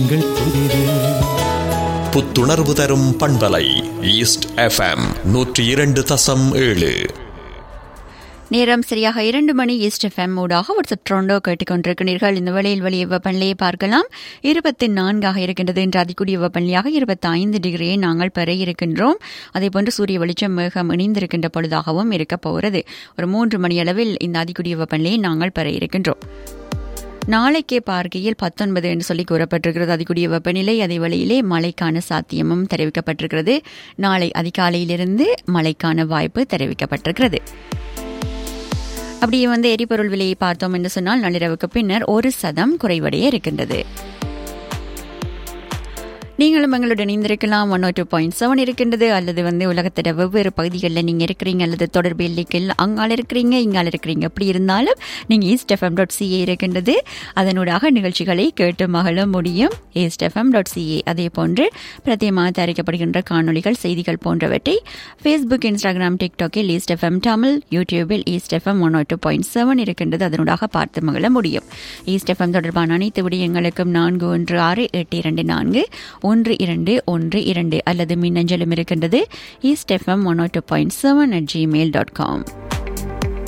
எங்கள் புதிது புத்துணர்வு தரும் பண்பலை ஈஸ்ட் எஃப்எம் நூற்றி இரண்டு தசம் ஏழு நேரம் சரியாக இரண்டு மணி ஈஸ்ட் எஃப்எம் ஊடாக வாட்ஸ்அப் ட்ரோண்டோ கேட்டுக்கொண்டிருக்கிறீர்கள் இந்த வேளையில் வெளியே வெப்பநிலையை பார்க்கலாம் இருபத்தி நான்காக இருக்கின்றது என்று அதிகூடிய வெப்பநிலையாக இருபத்தி ஐந்து டிகிரியை நாங்கள் பெற இருக்கின்றோம் அதேபோன்று சூரிய வெளிச்சம் மேகம் இணைந்திருக்கின்ற பொழுதாகவும் இருக்க போகிறது ஒரு மூன்று மணி அளவில் இந்த அதிகூடிய வெப்பநிலையை நாங்கள் பெற இருக்கின்றோம் நாளைக்கே பார்க்கையில் பத்தொன்பது என்று சொல்லி கூறப்பட்டிருக்கிறது அதிகூடிய வெப்பநிலை அதே வேளையிலே மழைக்கான சாத்தியமும் தெரிவிக்கப்பட்டிருக்கிறது நாளை அதிகாலையிலிருந்து மழைக்கான வாய்ப்பு தெரிவிக்கப்பட்டிருக்கிறது அப்படியே வந்து எரிபொருள் விலையை பார்த்தோம் என்று சொன்னால் நள்ளிரவுக்கு பின்னர் ஒரு சதம் குறைவடைய இருக்கின்றது நீங்களும் எங்களுடன் இணைந்திருக்கலாம் ஒன் டூ பாயிண்ட் செவன் இருக்கின்றது அல்லது வந்து உலகத்திட வெவ்வேறு பகுதிகளில் நீங்கள் இருக்கிறீங்க அல்லது தொடர்பு இல்லைக்கில் அங்கால இருக்கிறீங்க இங்கால இருக்கிறீங்க அப்படி இருந்தாலும் நீங்கள் ஈஸ்ட் எஃப்எம் டாட் சிஏ இருக்கின்றது அதனூடாக நிகழ்ச்சிகளை கேட்டு மகள முடியும் ஈஸ்ட் எஃப்எம் டாட் சிஏ அதே போன்று பிரத்தியமாக தயாரிக்கப்படுகின்ற காணொலிகள் செய்திகள் போன்றவற்றை ஃபேஸ்புக் இன்ஸ்டாகிராம் டிக்டாக்கில் ஈஸ்ட் எஃப்எம் தமிழ் யூடியூபில் East FM one two point seven இருக்கின்றது அதனூடாக பார்த்து மகள முடியும் ஈஸ்ட் எஃப்எம் தொடர்பான அனைத்து விடயங்களுக்கும் நான்கு ஒன்று ஆறு எட்டு இரண்டு நான்கு ஒன்று இரண்டு ஒன்று இரண்டு அல்லது மின்னஞ்சலும் இருக்கின்றது East FM one two point seven at Gmail dot com